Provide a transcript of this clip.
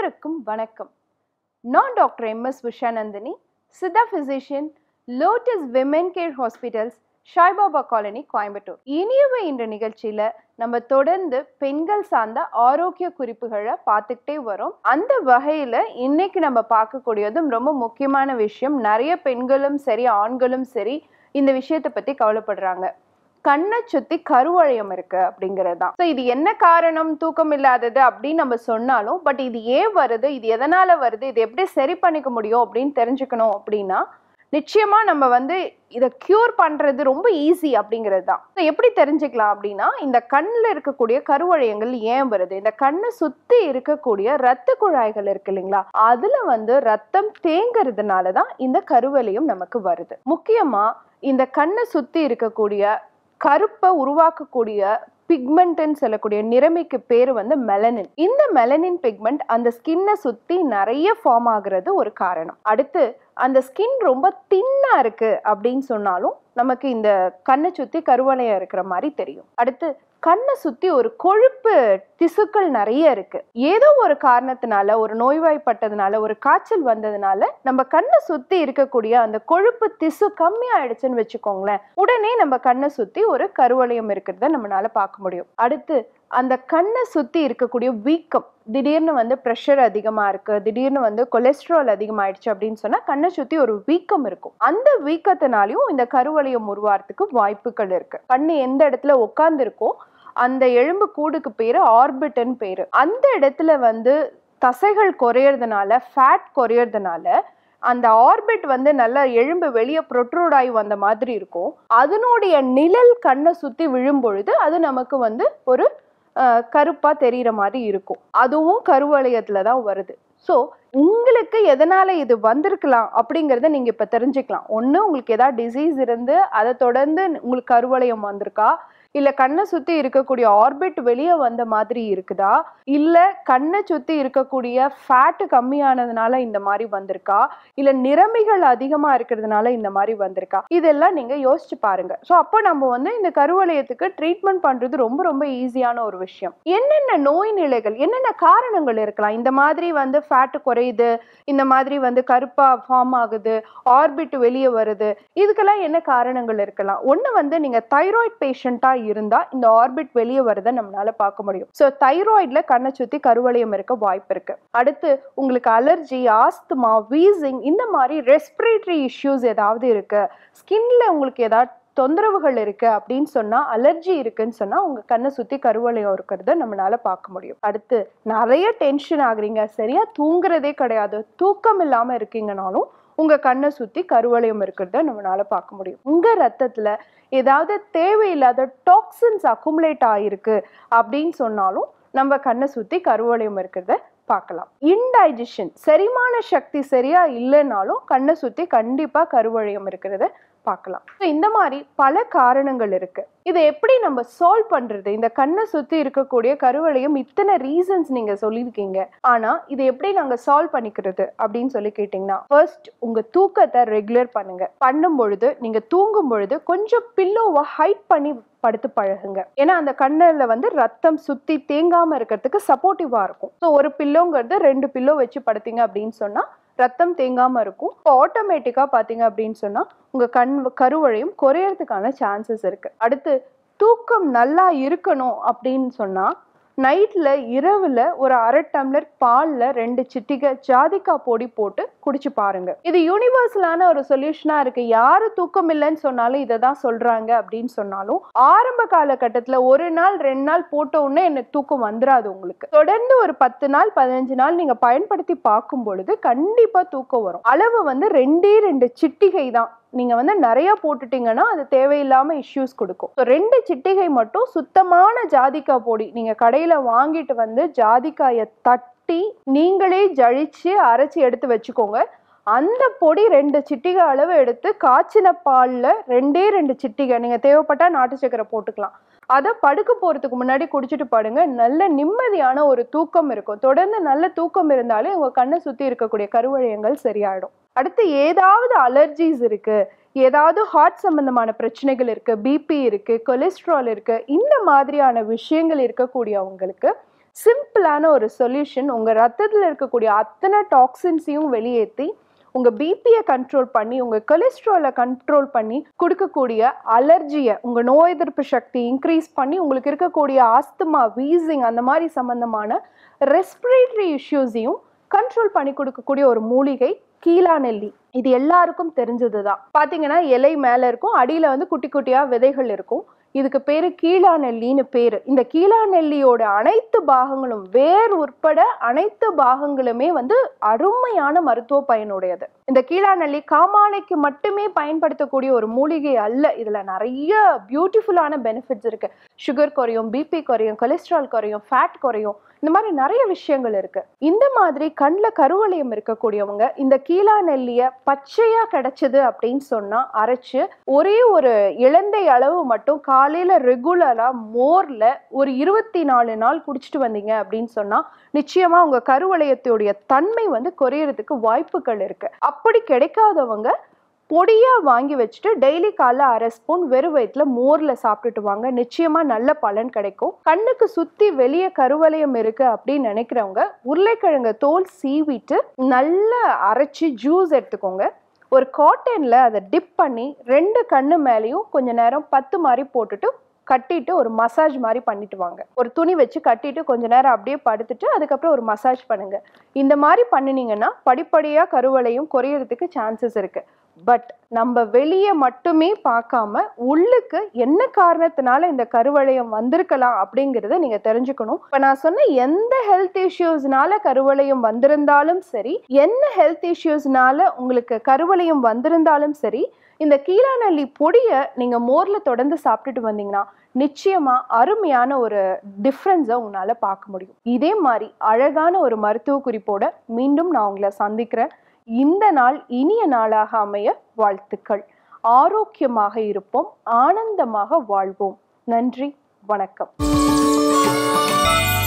அனைவருக்கும் வணக்கம் நான் doctor M S Ushanandhini Siddha physician Lotus Women Care Hospitals Saibaba colony Coimbatore இனியவை என்ற நிகழ்ச்சியில நம்ம தொடர்ந்து பெண்கள் சார்ந்த ஆரோக்கிய குறிப்புகளை பார்த்துக்கிட்டே வரோம் அந்த வகையில இன்னைக்கு நம்ம பார்க்கக்கூடியதும் ரொம்ப முக்கியமான விஷயம் நிறைய பெண்களும் சரி ஆண்களும் சரி இந்த விஷயத்தை பத்தி கவலைப்படுறாங்க கண்ணை சுத்தி கருவளையம் இருக்கு அப்படிங்கிறது தான் ஸோ இது என்ன காரணம் தூக்கம் இல்லாதது அப்படின்னு நம்ம சொன்னாலும் பட் இது ஏன் வருது இது எதனால வருது இது எப்படி சரி பண்ணிக்க முடியும் அப்படின்னு தெரிஞ்சுக்கணும் அப்படின்னா நிச்சயமா நம்ம வந்து இதை கியூர் பண்றது ரொம்ப ஈஸி அப்படிங்கிறது தான் So, எப்படி தெரிஞ்சுக்கலாம் அப்படின்னா இந்த கண்ணில் இருக்கக்கூடிய கருவளையங்கள் ஏன் வருது இந்த கண்ணை சுத்தி இருக்கக்கூடிய ரத்த குழாய்கள் இருக்கு இல்லைங்களா அதுல வந்து ரத்தம் தேங்கிறதுனால தான் இந்த கருவளையம் நமக்கு வருது முக்கியமா இந்த கண்ணை சுத்தி இருக்கக்கூடிய கருப்பை உருவாக்கக்கூடிய பிக்மெண்ட்னு சொல்லக்கூடிய நிறமிக்கு பேர் வந்து மெலனின் இந்த மெலனின் பிக்மெண்ட் அந்த ஸ்கின்னை சுத்தி நிறைய ஃபார்ம் ஆகுறது ஒரு காரணம் அடுத்து அந்த ஸ்கின் ரொம்ப தின்னா இருக்கு அப்படின்னு சொன்னாலும் நமக்கு இந்த கண்ணை சுத்தி கருவளையம் இருக்கிற மாதிரி தெரியும் அடுத்து கண்ணை சுத்தி ஒரு கொழுப்பு திசுக்கள் நிறைய இருக்கு ஏதோ ஒரு காரணத்தினால ஒரு நோய்வாய்ப்பட்டதுனால ஒரு காய்ச்சல் வந்ததுனால நம்ம கண்ணை சுத்தி இருக்கக்கூடிய அந்த கொழுப்பு திசு கம்மி ஆயிடுச்சுன்னு வச்சுக்கோங்களேன் உடனே நம்ம கண்ணை சுத்தி ஒரு கருவளையம் இருக்கிறத நம்மளால பார்க்க முடியும் அடுத்து அந்த கண்ணை சுத்தி இருக்கக்கூடிய வீக்கம் திடீர்னு வந்து ப்ரெஷர் அதிகமா இருக்கு திடீர்னு வந்து கொலஸ்ட்ரால் அதிகமாயிடுச்சு அப்படின்னு சொன்னா கண்ணை சுத்தி ஒரு வீக்கம் இருக்கும் அந்த வீக்கத்தினாலையும் இந்த கருவளையம் உருவாறதுக்கு வாய்ப்புகள் இருக்கு கண்ணு எந்த இடத்துல உட்கார்ந்து இருக்கோ அந்த எலும்பு கூடுக்கு பேரு ஆர்பிட்னு பேரு அந்த இடத்துல வந்து தசைகள் குறையறதுனால ஃபேட் குறையறதுனால அந்த ஆர்பிட் வந்து நல்லா எலும்பு வெளியே ப்ரொட்ரூட் ஆகி வந்த மாதிரி இருக்கும் அதனுடைய நிழல் கண்ணை சுத்தி விழும் பொழுது அது நமக்கு வந்து ஒரு அஹ், கருப்பா தெரியிற மாதிரி இருக்கும் அதுவும் கருவளையத்துல தான் வருது ஸோ உங்களுக்கு எதனால இது வந்திருக்கலாம் அப்படிங்கிறத நீங்க இப்ப தெரிஞ்சுக்கலாம் ஒண்ணு உங்களுக்கு ஏதாவது டிசீஸ் இருந்து அதை தொடர்ந்து உங்களுக்கு கருவளையம் வந்திருக்கா இல்ல கண்ணை சுத்தி இருக்கக்கூடிய ஆர்பிட் வெளியே வந்த மாதிரி இருக்குதா இல்ல கண்ணை சுத்தி இருக்கக்கூடிய ஃபேட் கம்மியானதுனால இந்த மாதிரி வந்திருக்கா இல்ல நிறமிகள் அதிகமா இருக்கிறதுனால இந்த மாதிரி வந்திருக்கா இதெல்லாம் நீங்க யோசிச்சு பாருங்க ஸோ அப்போ நம்ம வந்து இந்த கருவளையத்துக்கு ட்ரீட்மெண்ட் பண்றது ரொம்ப ரொம்ப ஈஸியான ஒரு விஷயம் என்னென்ன நோய் நிலைகள் என்னென்ன காரணங்கள் இருக்கலாம் இந்த மாதிரி வந்து ஃபேட் குறையுது இந்த மாதிரி வந்து கருப்பா ஃபார்ம் ஆகுது ஆர்பிட் வெளியே வருது இதுக்கெல்லாம் என்ன காரணங்கள் இருக்கலாம் ஒண்ணு வந்து நீங்க தைராய்டு பேஷண்டா இருந்தா இந்த ஆர்பிட் வெளியே வரதை நம்மளால பார்க்க முடியும் ஸோ தைராய்ட்ல கண்ணை சுத்தி கருவளையம் இருக்க வாய்ப்பு இருக்கு அடுத்து உங்களுக்கு அலர்ஜி ஆஸ்துமா வீசிங் இந்த மாதிரி ரெஸ்பிரேட்டரி இஷ்யூஸ் ஏதாவது இருக்கு ஸ்கின்ல உங்களுக்கு ஏதாவது தொந்தரவுகள் இருக்கு அப்படின்னு சொன்னா அலர்ஜி இருக்குன்னு சொன்னா உங்க கண்ணை சுத்தி கருவளையம் இருக்கிறத நம்மளால பார்க்க முடியும் அடுத்து நிறைய டென்ஷன் ஆகுறீங்க சரியா தூங்குறதே கிடையாது தூக்கம் இல்லாம இருக்கீங்கனாலும் உங்க கண்ணை சுத்தி கருவளையம் இருக்கிறத நம்மளால பார்க்க முடியும் உங்க ரத்தத்துல ஏதாவது தேவையில்லாத டாக்ஸின்ஸ் அக்குமுலேட் ஆயிருக்கு அப்படின்னு சொன்னாலும் நம்ம கண்ணை சுத்தி கருவளையம் இருக்கிறத பார்க்கலாம் இன்டைஜஷன் செரிமான சக்தி சரியா இல்லைனாலும் கண்ணை சுத்தி கண்டிப்பா கருவளையம் இருக்கிறத பார்க்கலாம் So, இந்த மாதிரி பல காரணங்கள் இருக்கு இதை எப்படி நம்ம சால்வ் பண்றது இந்த கண்ணை சுத்தி இருக்கக்கூடிய கருவளையம் இத்தனை ரீசன்ஸ் நீங்க சொல்லியிருக்கீங்க ஆனா இதை எப்படி நாங்க சால்வ் பண்ணிக்கிறது அப்படின்னு சொல்லி கேட்டீங்கன்னா ஃபர்ஸ்ட் உங்க தூக்கத்தை ரெகுலர் பண்ணுங்க பண்ணும் பொழுது நீங்க தூங்கும் பொழுது கொஞ்சம் பில்லோவை ஹைட் பண்ணி படுத்து பழகுங்க ஏன்னா அந்த கண்ணில் வந்து ரத்தம் சுத்தி தேங்காம இருக்கிறதுக்கு சப்போர்ட்டிவா இருக்கும் ஸோ ஒரு பில்லோங்கிறது ரெண்டு பில்லோ வச்சு படுத்தீங்க அப்படின்னு சொன்னா ரத்தம் தேங்காம இருக்கும் இப்போ ஆட்டோமேட்டிக்கா பாத்தீங்க அப்படின்னு சொன்னா உங்க கண் கருவளையும் குறையறதுக்கான சான்சஸ் இருக்கு அடுத்து தூக்கம் நல்லா இருக்கணும் அப்படின்னு சொன்னா நைட்ல இரவுல ஒரு அரை டம்ளர் பால்ல ரெண்டு சிட்டிகை ஜாதிக்காய் பொடி போட்டு குடிச்சு பாருங்க இது யூனிவர்சலான ஒரு சொல்யூஷனா இருக்கு யாரு தூக்கம் இல்லைன்னு சொன்னாலும் இதை தான் சொல்றாங்க அப்படின்னு சொன்னாலும் ஆரம்ப காலகட்டத்துல ஒரு நாள் ரெண்டு நாள் போட்ட உடனே எனக்கு தூக்கம் வந்துடாது உங்களுக்கு தொடர்ந்து ஒரு பத்து நாள் பதினஞ்சு நாள் நீங்க பயன்படுத்தி பார்க்கும் பொழுது கண்டிப்பா தூக்கம் வரும் அளவு வந்து ரெண்டே ரெண்டு சிட்டிகை தான் நீங்க வந்து நிறைய போட்டுட்டீங்கன்னா அது தேவையில்லாம இஷ்யூஸ் கொடுக்கும் ஸோ ரெண்டு சிட்டிகை மட்டும் சுத்தமான ஜாதிக்காய் பொடி நீங்க கடையில வாங்கிட்டு வந்து ஜாதிக்காயை தட்டி நீங்களே ஜழிச்சு அரைச்சி எடுத்து வச்சுக்கோங்க அந்த பொடி ரெண்டு சிட்டிகை அளவு எடுத்து காய்ச்சின பால்ல ரெண்டே ரெண்டு சிட்டிகை நீங்க தேவைப்பட்டா நாட்டு சக்கரை போட்டுக்கலாம் அதை படுக்க போறதுக்கு முன்னாடி குடிச்சிட்டு படுங்க நல்ல நிம்மதியான ஒரு தூக்கம் இருக்கும் தொடர்ந்து நல்ல தூக்கம் இருந்தாலே உங்க கண்ணை சுத்தி இருக்கக்கூடிய கருவளையங்கள் சரியாயிடும் அடுத்து ஏதாவது அலர்ஜிஸ் இருக்கு ஏதாவது ஹார்ட் சம்பந்தமான பிரச்சனைகள் இருக்கு பிபி இருக்கு கொலஸ்ட்ரால் இருக்கு இந்த மாதிரியான விஷயங்கள் இருக்கக்கூடியவங்களுக்கு சிம்பிளான ஒரு சொல்யூஷன் உங்கள் ரத்தத்தில் இருக்கக்கூடிய அத்தனை டாக்ஸின்ஸையும் வெளியேற்றி உங்கள் பிபியை கண்ட்ரோல் பண்ணி உங்கள் கொலஸ்ட்ராலை கண்ட்ரோல் பண்ணி கொடுக்கக்கூடிய அலர்ஜியை உங்கள் நோய் எதிர்ப்பு சக்தி இன்க்ரீஸ் பண்ணி உங்களுக்கு இருக்கக்கூடிய ஆஸ்துமா வீசிங் அந்த மாதிரி சம்மந்தமான ரெஸ்பிரேட்டரி இஷ்யூஸையும் கண்ட்ரோல் பண்ணி கொடுக்கக்கூடிய ஒரு மூலிகை கீழா நெல்லி இது எல்லாருக்கும் தெரிஞ்சது தான் பார்த்தீங்கன்னா இலை மேலே இருக்கும் அடியில் வந்து குட்டி குட்டியாக விதைகள் இருக்கும் இதுக்கு பேரு கீழா நெல்லின்னு பேரு இந்த கீழா நெல்லியோட அனைத்து பாகங்களும் வேர் உட்பட அனைத்து பாகங்களுமே வந்து அருமையான மருத்துவ பயனுடையது இந்த கீழா நெல்லி காமாலைக்கு மட்டுமே பயன்படுத்தக்கூடிய ஒரு மூலிகை அல்ல இதுல நிறைய பியூட்டிஃபுல்லான பெனிஃபிட்ஸ் இருக்கு சுகர் குறையும் பிபி குறையும் கொலஸ்ட்ரால் குறையும் ஃபேட் குறையும் இந்த மாதிரி நிறைய விஷயங்கள் இருக்கு இந்த மாதிரி கண்ணில் கருவளையம் இருக்கக்கூடியவங்க இந்த கீழா நெல்லிய பச்சையா கிடைச்சது அப்படின்னு சொன்னா அரைச்சு ஒரே ஒரு இளந்தை அளவு மட்டும் காலையில ரெகுலரா மோர்ல ஒரு இருபத்தி நாலு நாள் குடிச்சிட்டு வந்தீங்க அப்படின்னு சொன்னா நிச்சயமா உங்க கருவளையத்துடைய தன்மை வந்து குறையறதுக்கு வாய்ப்புகள் இருக்கு அப்படி கிடைக்காதவங்க பொடியா வாங்கி வச்சுட்டு டெய்லி காலைல அரை ஸ்பூன் வெறும் வயிற்றுல மோர்ல சாப்பிட்டுட்டு வாங்க நிச்சயமா நல்ல பலன் கிடைக்கும் கண்ணுக்கு சுத்தி வெளியே கருவளையம் இருக்கு அப்படின்னு நினைக்கிறவங்க உருளைக்கிழங்க தோல் சீவிட்டு நல்லா அரைச்சி ஜூஸ் எடுத்துக்கோங்க ஒரு காட்டன்ல அதை டிப் பண்ணி ரெண்டு கண்ணு மேலேயும் கொஞ்ச நேரம் பத்து மாதிரி போட்டுட்டு கட்டிட்டு ஒரு மசாஜ் மாதிரி பண்ணிட்டு வாங்க ஒரு துணி வச்சு கட்டிட்டு கொஞ்ச நேரம் அப்படியே படுத்துட்டு அதுக்கப்புறம் ஒரு மசாஜ் பண்ணுங்க இந்த மாதிரி பண்ணினீங்கன்னா படிப்படியா கருவளையும் குறையறதுக்கு சான்சஸ் இருக்கு பட் நம்ம வெளியே மட்டுமே பார்க்காம உள்ளுக்கு என்ன காரணத்தினால இந்த கருவளையம் வந்திருக்கலாம் அப்படிங்கிறத நீங்க தெரிஞ்சுக்கணும் இப்ப நான் சொன்ன எந்த ஹெல்த் இஷ்யூஸ்னால கருவளையம் வந்திருந்தாலும் சரி என்ன ஹெல்த் இஷ்யூஸ்னால உங்களுக்கு கருவளையம் வந்திருந்தாலும் சரி இந்த கீழாநெல்லி பொடியை நீங்க மோர்ல தொடர்ந்து சாப்பிட்டுட்டு வந்தீங்கன்னா நிச்சயமா அருமையான ஒரு டிஃப்ரென்ஸை உங்களால பார்க்க முடியும் இதே மாதிரி அழகான ஒரு மருத்துவ குறிப்போட மீண்டும் நான் உங்களை சந்திக்கிறேன் இந்த நாள் இனிய நாளாக அமைய வாழ்த்துக்கள் ஆரோக்கியமாக இருப்போம் ஆனந்தமாக வாழ்வோம் நன்றி வணக்கம்